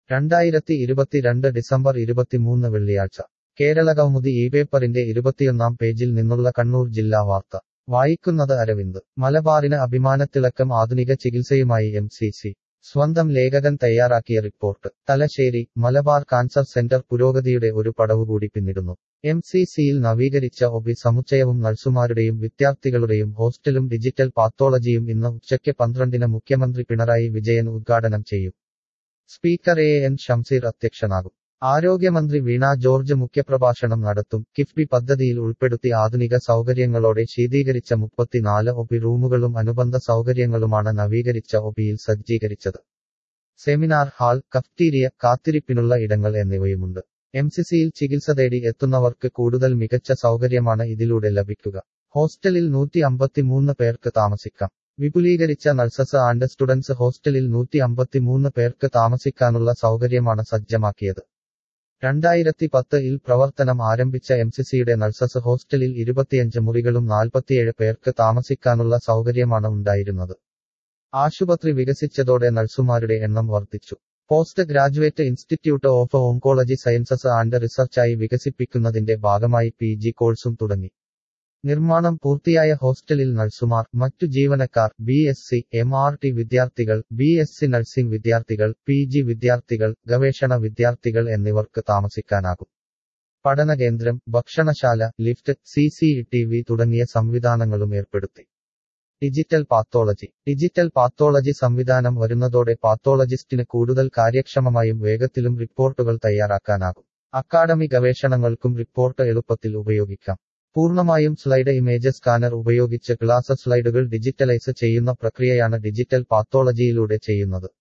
രണ്ടായിരത്തി ഇരുപത്തിരണ്ട് ഡിസംബർ ഇരുപത്തിമൂന്ന് വെള്ളിയാഴ്ച കേരളകൗമുദി ഈ പേപ്പറിന്റെ ഇരുപത്തിയൊന്നാം പേജിൽ നിന്നുള്ള കണ്ണൂർ ജില്ലാ വാർത്ത വായിക്കുന്നത് അരവിന്ദ് മലബാറിന് അഭിമാനത്തിളക്കം ആധുനിക ചികിത്സയുമായി എം സി സി സ്വന്തം ലേഖകൻ തയ്യാറാക്കിയ report Thalassery Malabar cancer centre പുരോഗതിയുടെ ഒരു പടവുകൂടി പിന്നിടുന്നു എം സി സിയിൽ നവീകരിച്ച ഒബി സമുച്ചയവും നഴ്സുമാരുടെയും വിദ്യാർത്ഥികളുടെയും ഹോസ്റ്റലും ഡിജിറ്റൽ പാത്തോളജിയും ഇന്ന് ഉച്ചയ്ക്ക് പന്ത്രണ്ടിന് മുഖ്യമന്ത്രി പിണറായി വിജയൻ ഉദ്ഘാടനം ചെയ്യും സ്പീക്കർ എ എൻ ഷംസീർ അധ്യക്ഷനാകും ആരോഗ്യമന്ത്രി വീണ ജോർജ് മുഖ്യപ്രഭാഷണം നടത്തും കിഫ്ബി പദ്ധതിയിൽ ഉൾപ്പെടുത്തി ആധുനിക സൗകര്യങ്ങളോടെ ശീതീകരിച്ച മുപ്പത്തിനാല് ഒപി റൂമുകളും അനുബന്ധ സൗകര്യങ്ങളുമാണ് നവീകരിച്ച ഒപിയിൽ സജ്ജീകരിച്ചത് സെമിനാർ ഹാൾ കഫ്റ്റീരിയ കാത്തിരിപ്പിനുള്ള ഇടങ്ങൾ എന്നിവയുമുണ്ട് എം സിസിയിൽ ചികിത്സ തേടി എത്തുന്നവർക്ക് കൂടുതൽ മികച്ച സൗകര്യമാണ് ഇതിലൂടെ ലഭിക്കുക ഹോസ്റ്റലിൽ നൂറ്റി അമ്പത്തിമൂന്ന് പേർക്ക് താമസിക്കാം വിപുലീകരിച്ച നഴ്സസ് ആൻഡ് സ്റ്റുഡൻസ് ഹോസ്റ്റലിൽ നൂറ്റി അമ്പത്തിമൂന്ന് പേർക്ക് താമസിക്കാനുള്ള സൗകര്യമാണ് സജ്ജമാക്കിയത് രണ്ടായിരത്തി പത്തിൽ പ്രവർത്തനം ആരംഭിച്ച എംസിസിയുടെ നഴ്സസ് ഹോസ്റ്റലിൽ ഇരുപത്തിയഞ്ച് മുറികളും നാൽപ്പത്തിയേഴ് പേർക്ക് താമസിക്കാനുള്ള സൗകര്യമാണ് ഉണ്ടായിരുന്നത് ആശുപത്രി വികസിച്ചതോടെ നഴ്സുമാരുടെ എണ്ണം വർദ്ധിച്ചു post graduate institute of oncology sciences and റിസർച്ചായി വികസിപ്പിക്കുന്നതിന്റെ ഭാഗമായി പി ജി കോഴ്സും തുടങ്ങി നിർമ്മാണം പൂർത്തിയായ ഹോസ്റ്റലിൽ നഴ്സുമാർ മറ്റു ജീവനക്കാർ B S C M R T വിദ്യാർത്ഥികൾ ബി എസ് സി നഴ്സിംഗ് വിദ്യാർത്ഥികൾ പി ജി വിദ്യാർത്ഥികൾ ഗവേഷണ വിദ്യാർത്ഥികൾ എന്നിവർക്ക് താമസിക്കാനാകും പഠനകേന്ദ്രം ഭക്ഷണശാല lift C C T V തുടങ്ങിയ സംവിധാനങ്ങളും ഏർപ്പെടുത്തി ഡിജിറ്റൽ പാത്തോളജി ഡിജിറ്റൽ പാത്തോളജി സംവിധാനം വരുന്നതോടെ പാത്തോളജിസ്റ്റിന് കൂടുതൽ കാര്യക്ഷമമായും വേഗത്തിലും റിപ്പോർട്ടുകൾ തയ്യാറാക്കാനാകും അക്കാഡമി ഗവേഷണങ്ങൾക്കും റിപ്പോർട്ട് എളുപ്പത്തിൽ ഉപയോഗിക്കാം പൂർണ്ണമായും സ്ലൈഡ് ഇമേജ് സ്കാനർ ഉപയോഗിച്ച് ഗ്ലാസ് സ്ലൈഡുകൾ ഡിജിറ്റലൈസ് ചെയ്യുന്ന പ്രക്രിയയാണ് ഡിജിറ്റൽ പാത്തോളജിയിലൂടെ ചെയ്യുന്നത്